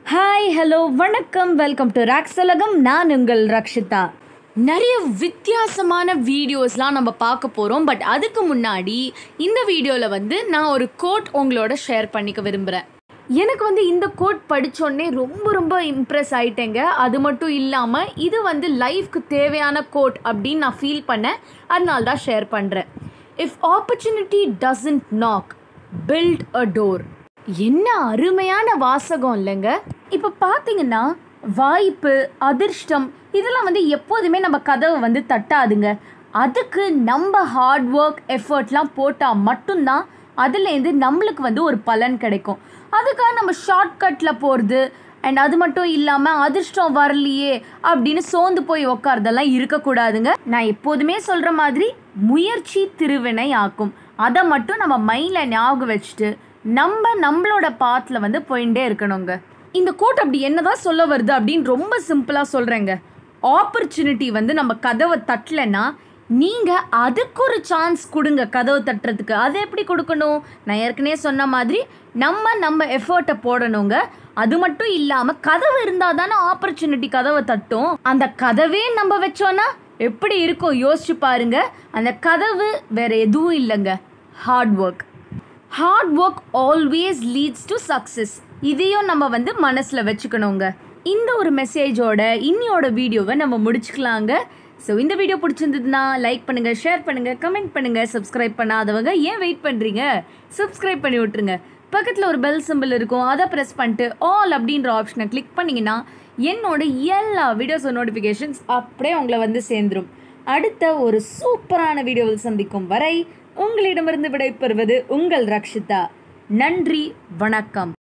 hi hello வணக்கம் welcome to ராக்ஸலகம் நான் உங்கள் ரக்ஷிதா நிறைய வித்தியாசமான வீடியோஸ்லாம் நம்ம பார்க்க போகிறோம் பட் அதுக்கு முன்னாடி இந்த வீடியோவில் வந்து நான் ஒரு கோட் உங்களோட ஷேர் பண்ணிக்க விரும்புகிறேன் எனக்கு வந்து இந்த கோட் படித்தோடனே ரொம்ப ரொம்ப இம்ப்ரெஸ் ஆயிட்டேங்க அது மட்டும் இல்லாமல் இது வந்து லைஃப்க்கு தேவையான கோட் அப்படின்னு நான் ஃபீல் பண்ணேன் அதனால தான் ஷேர் பண்ணுறேன் if opportunity doesn't knock build a door என்ன அருமையான வாசகம் இல்லைங்க இப்போ பார்த்தீங்கன்னா வாய்ப்பு அதிர்ஷ்டம் இதெல்லாம் வந்து எப்போதுமே நம்ம கதவை வந்து தட்டாதுங்க அதுக்கு நம்ம ஹார்ட் ஒர்க் எஃபர்ட்லாம் போட்டால் மட்டும்தான் அதுலேருந்து நம்மளுக்கு வந்து ஒரு பலன் கிடைக்கும் அதுக்காக நம்ம ஷார்ட்கட்டில் போகிறது அண்ட் அது மட்டும் இல்லாமல் அதிர்ஷ்டம் வரலையே அப்படின்னு சோர்ந்து போய் உக்காரதெல்லாம் இருக்கக்கூடாதுங்க நான் எப்போதுமே சொல்கிற மாதிரி முயற்சி திருவினை ஆக்கும் அதை மட்டும் நம்ம மைண்டில் ஞாபகம் வச்சுட்டு நம்ம நம்மளோட பாத்தில் வந்து போயிட்டே இருக்கணுங்க இந்த கோட் அப்படி என்னதான் சொல்ல வருது அப்படின்னு ரொம்ப சிம்பிளாக சொல்கிறேங்க ஆப்பர்ச்சுனிட்டி வந்து நம்ம கதவை தட்டலைன்னா நீங்கள் அதுக்கு ஒரு சான்ஸ் கொடுங்க கதவை தட்டுறதுக்கு அதை எப்படி கொடுக்கணும் நான் ஏற்கனவே சொன்ன மாதிரி நம்ம நம்ம எஃபர்ட்டை போடணுங்க அது மட்டும் இல்லாமல் கதவு இருந்தால் தானே ஆப்பர்ச்சுனிட்டி கதவை தட்டும் அந்த கதவே நம்ம வச்சோன்னா எப்படி இருக்கும் யோசிச்சு பாருங்க அந்த கதவு வேற எதுவும் இல்லைங்க hard work hard work always leads to success இதையும் நம்ம வந்து மனசில் வச்சுக்கணுங்க இந்த ஒரு மெசேஜோட இன்னியோட வீடியோவை நம்ம முடிச்சுக்கலாங்க ஸோ இந்த வீடியோ பிடிச்சிருந்ததுன்னா லைக் பண்ணுங்க ஷேர் பண்ணுங்க கமெண்ட் பண்ணுங்க சப்ஸ்கிரைப் பண்ணாதவங்க ஏன் வெயிட் பண்ணுறீங்க சப்ஸ்கிரைப் பண்ணி விட்டுருங்க பக்கத்தில் ஒரு பெல் சிம்பிள் இருக்கும் அதை ப்ரெஸ் பண்ணிட்டு ஆல் அப்படின்ற ஆப்ஷனை கிளிக் பண்ணிங்கன்னா என்னோட எல்லா வீடியோஸ் நோட்டிஃபிகேஷன்ஸ் அப்படியே உங்களை வந்து சேர்ந்துரும் அடுத்த ஒரு சூப்பரான வீடியோவில் சந்திக்கும் வரை உங்களிடமிருந்து விடைபெறுவது உங்கள் ரக்ஷிதா நன்றி வணக்கம்